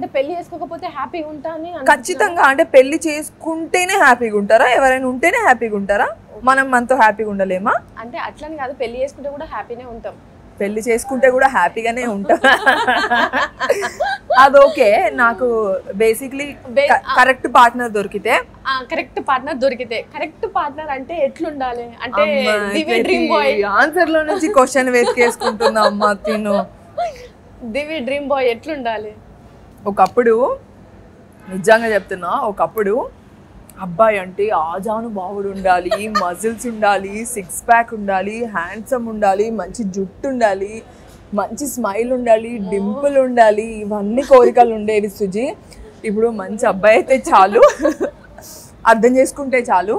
అంటే పెళ్లి చేసుకోకపోతే హ్యాపీగా ఉంటా అని అనిపించిందా? ఖచ్చితంగా అంటే పెళ్లి చేసుకుంటేనే హ్యాపీగా ఉంటారా ఎవరైనా ఉంటేనే హ్యాపీగా ఉంటారా మనం మనతో హ్యాపీగా ఉండలేమా అంటే అట్లని కాదు పెళ్లి చేసుకుంటే కూడా హ్యాపీనే ఉంటాం పెళ్లి చేసుకుంటే కూడా హ్యాపీగానే ఉంటాం అది ఓకే నాకు బేసిక్లీ Ba- కరెక్ట్ పార్ట్నర్ దొరికితే కరెక్ట్ పార్ట్నర్ దొరికితే కరెక్ట్ పార్ట్నర్ అంటే ఎట్లుండాలి అంటే దివి డ్రీమ్ బాయ్ ఆన్సర్ లో నుంచి క్వశ్చన్ వెతికేసుకుంటున్నా అమ్మా తిను దివి డ్రీమ్ బాయ్ ఎట్లుండాలి ఒకప్పుడు నిజంగా చెప్తున్నా ఒకప్పుడు అబ్బాయి అంటే ఆజాను బావుడు ఉండాలి మజిల్స్ ఉండాలి సిక్స్ ప్యాక్ ఉండాలి హ్యాండ్సమ్ ఉండాలి మంచి జుట్టు ఉండాలి మంచి స్మైల్ ఉండాలి డింపుల్ ఉండాలి ఇవన్నీ కోరికలు ఉండేవి సుజి ఇప్పుడు మంచి అబ్బాయి అయితే చాలు అర్థం చేసుకుంటే చాలు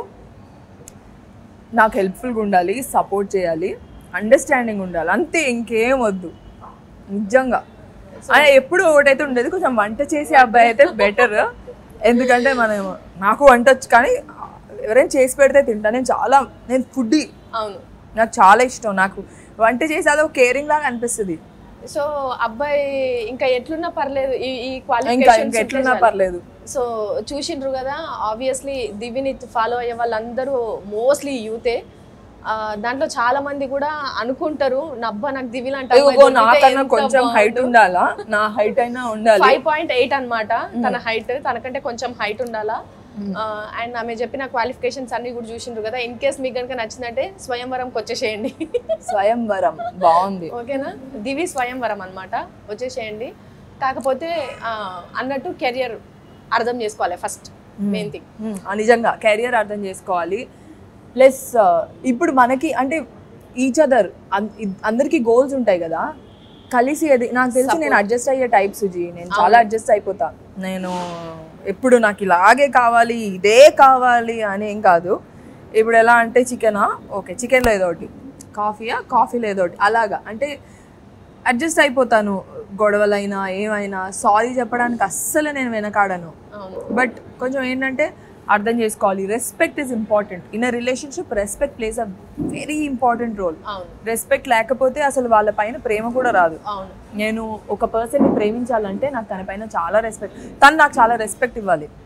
నాకు హెల్ప్ఫుల్గా ఉండాలి సపోర్ట్ చేయాలి అండర్స్టాండింగ్ ఉండాలి అంతే ఇంకేం వద్దు నిజంగా ఆయన ఎప్పుడు ఒకటైతే ఉండేది కొంచెం వంట చేసే అబ్బాయి అయితే బెటర్ ఎందుకంటే మనం నాకు వంట వచ్చు కానీ ఎవరైనా చేసి పెడితే తింటా నేను చాలా నేను ఫుడ్ అవును నాకు చాలా ఇష్టం నాకు వంట చేసి అదో కేరింగ్ లాగా అనిపిస్తుంది సో అబ్బాయి ఇంకా ఎట్లున్నా పర్లేదు ఈ ఈ ఇంకా క్వాలిఫికేషన్ ఇంకా ఎట్లున్నా పర్లేదు సో చూసిండ్రు కదా ఆబ్వియస్లీ దివిని ఫాలో అయ్యే వాళ్ళందరూ మోస్ట్లీ యూతే దాంట్లో చాలా మంది కూడా అనుకుంటారు నబ్బా నాకు దివి లాంటి ఇదిగో నాకన్నా కొంచెం హైట్ ఉండాలా నా హైట్ అయినా ఉండాలి ఫైవ్ పాయింట్ ఎయిట్ అనమాట తన హైట్ తనకంటే కొంచెం హైట్ ఉండాలా అండ్ ఆమె చెప్పిన క్వాలిఫికేషన్స్ అన్ని కూడా చూసిండ్రు కదా ఇన్ కేస్ మీకు కనుక నచ్చిందంటే స్వయంవరంకి వచ్చేసేయండి స్వయంవరం బాగుంది ఓకేనా దివి స్వయంవరం అన్నమాట వచ్చేసేయండి కాకపోతే ఆ, అన్నట్టు కెరియర్ అర్థం చేసుకోవాలి ఫస్ట్ మెయిన్ థింగ్ మ్మ్. ఆ నిజంగా కెరియర్ అర్థం చేసుకోవాలి ప్లస్ ఇప్పుడు మనకి అంటే ఈచ్ అదర్ అందరికి గోల్స్ ఉంటాయి కదా కలిసి అది నాకు తెలిసి నేను అడ్జస్ట్ అయ్యే టైప్ సుజీ నేను చాలా అడ్జస్ట్ అయిపోతా నేను ఎప్పుడు నాకు ఇలాగే కావాలి ఇదే కావాలి అని ఏం కాదు ఇప్పుడు ఎలా అంటే చికెనా ఓకే చికెన్లో ఏదో ఒకటి కాఫీయా కాఫీలో ఏదో ఒకటి అలాగా అంటే అడ్జస్ట్ అయిపోతాను గొడవలైనా ఏమైనా సారీ చెప్పడానికి అస్సలు నేను వెనకాడను అవును బట్ కొంచెం ఏంటంటే అర్థం చేసుకోవాలి respect is important in a relationship respect plays a very important role అవును రెస్పెక్ట్ లేకపోతే అసలు వాళ్ళ పైన ప్రేమ కూడా రాదు అవును నేను ఒక పర్సన్ని ప్రేమించాలంటే నాకు తన పైన చాలా రెస్పెక్ట్ తను నాకు చాలా రెస్పెక్ట్ ఇవ్వాలి